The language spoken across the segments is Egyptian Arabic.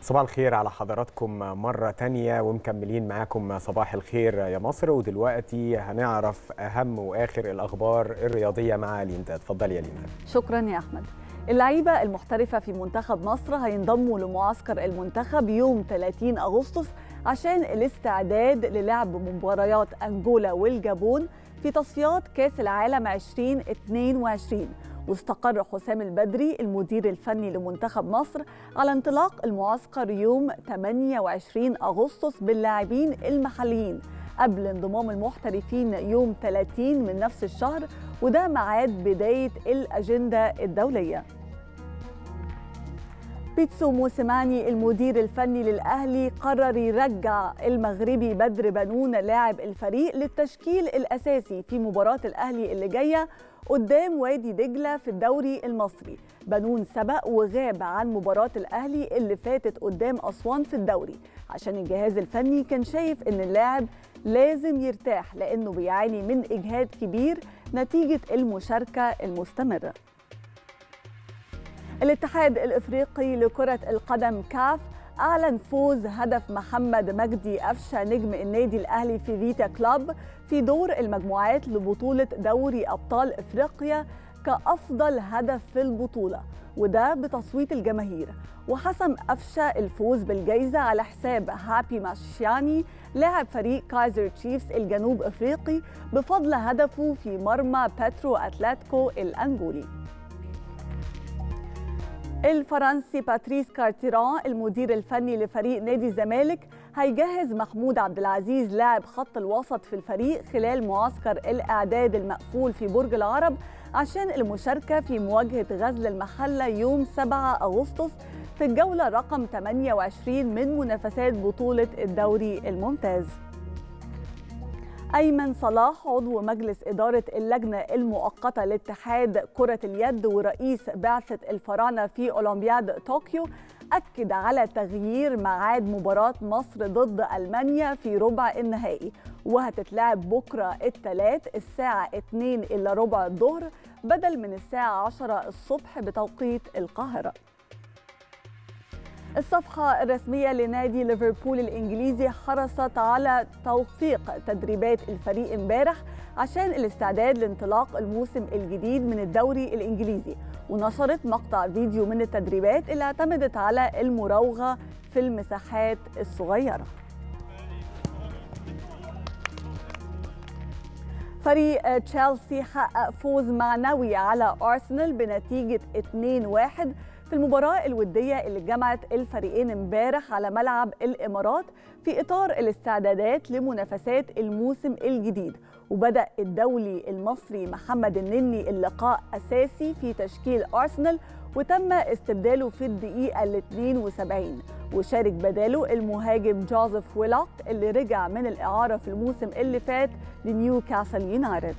صباح الخير على حضراتكم مرة تانية ومكملين معاكم صباح الخير يا مصر ودلوقتي هنعرف أهم وآخر الأخبار الرياضية مع ليندا اتفضلي يا ليندا شكرا يا أحمد اللعيبة المحترفة في منتخب مصر هينضموا لمعسكر المنتخب يوم 30 أغسطس عشان الاستعداد للعب مباريات أنجولا والجابون في تصفيات كأس العالم 2022 واستقر حسام البدري المدير الفني لمنتخب مصر على انطلاق المعسكر يوم 28 أغسطس باللاعبين المحليين قبل انضمام المحترفين يوم 30 من نفس الشهر وده ميعاد بداية الأجندة الدولية بيتسو موسيماني المدير الفني للأهلي قرر يرجع المغربي بدر بنون لاعب الفريق للتشكيل الأساسي في مباراة الأهلي اللي جاية قدام وادي دجلة في الدوري المصري بنون سبق وغاب عن مباراة الأهلي اللي فاتت قدام أسوان في الدوري عشان الجهاز الفني كان شايف إن اللاعب لازم يرتاح لأنه بيعاني من إجهاد كبير نتيجة المشاركة المستمرة الاتحاد الافريقي لكره القدم كاف اعلن فوز هدف محمد مجدي قفشه نجم النادي الاهلي في فيتا كلاب في دور المجموعات لبطوله دوري ابطال افريقيا كافضل هدف في البطوله وده بتصويت الجماهير وحسم قفشه الفوز بالجائزه على حساب هابي ماشياني لاعب فريق كايزر تشيفز الجنوب افريقي بفضل هدفه في مرمى باترو اتلتيكو الانجولي الفرنسي باتريس كارتيران المدير الفني لفريق نادي الزمالك هيجهز محمود عبد العزيز لاعب خط الوسط في الفريق خلال معسكر الاعداد المقفول في برج العرب عشان المشاركه في مواجهه غزل المحله يوم 7 اغسطس في الجوله رقم 28 من منافسات بطوله الدوري الممتاز أيمن صلاح عضو مجلس إدارة اللجنة المؤقتة لاتحاد كرة اليد ورئيس بعثة الفراعنة في أولمبياد طوكيو أكد على تغيير ميعاد مباراة مصر ضد ألمانيا في ربع النهائي وهتتلعب بكرة الثلاث الساعة 2 إلا ربع الظهر بدل من الساعة 10 الصبح بتوقيت القاهرة الصفحة الرسمية لنادي ليفربول الإنجليزي حرصت على توثيق تدريبات الفريق امبارح عشان الاستعداد لانطلاق الموسم الجديد من الدوري الإنجليزي ونشرت مقطع فيديو من التدريبات اللي اعتمدت على المراوغة في المساحات الصغيرة فريق تشيلسي حقق فوز معنوي على أرسنال بنتيجة 2-1 في المباراة الودية اللي جمعت الفريقين امبارح على ملعب الإمارات في إطار الاستعدادات لمنافسات الموسم الجديد وبدأ الدولي المصري محمد النني اللقاء أساسي في تشكيل أرسنال وتم استبداله في الدقيقة ال 72 وشارك بداله المهاجم جوزيف ويلوك اللي رجع من الإعارة في الموسم اللي فات لنيوكاسل يونايتد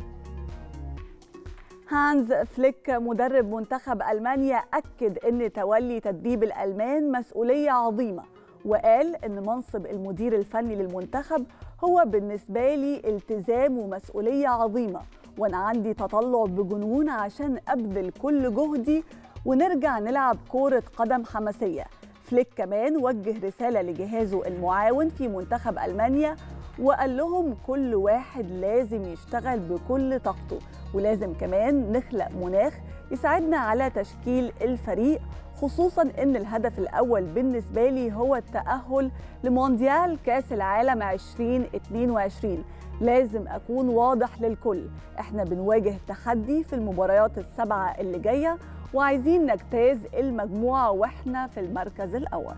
هانز فليك مدرب منتخب ألمانيا أكد أن تولي تدريب الألمان مسؤولية عظيمة وقال أن منصب المدير الفني للمنتخب هو بالنسبة لي التزام ومسؤولية عظيمة وأنا عندي تطلع بجنون عشان أبذل كل جهدي ونرجع نلعب كورة قدم حماسية فليك كمان وجه رسالة لجهازه المعاون في منتخب ألمانيا وقال لهم كل واحد لازم يشتغل بكل طاقته ولازم كمان نخلق مناخ يساعدنا على تشكيل الفريق خصوصا ان الهدف الاول بالنسبه لي هو التاهل لمونديال كاس العالم 2022 لازم اكون واضح للكل احنا بنواجه تحدي في المباريات السبعه اللي جايه وعايزين نجتاز المجموعه واحنا في المركز الاول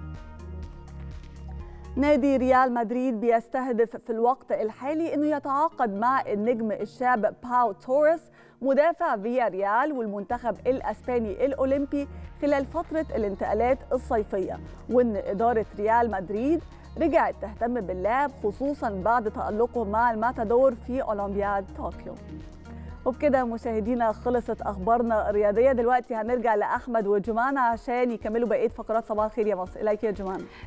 نادي ريال مدريد بيستهدف في الوقت الحالي انه يتعاقد مع النجم الشاب باو توريس مدافع فيا ريال والمنتخب الاسباني الاولمبي خلال فتره الانتقالات الصيفيه وان اداره ريال مدريد رجعت تهتم باللاعب خصوصا بعد تالقه مع الماتادور في اولمبياد طوكيو وبكده مشاهدينا خلصت اخبارنا الرياضيه دلوقتي هنرجع لاحمد وجمان عشان يكملوا بقيه فقرات صباح الخير يا مصر اليك يا جمان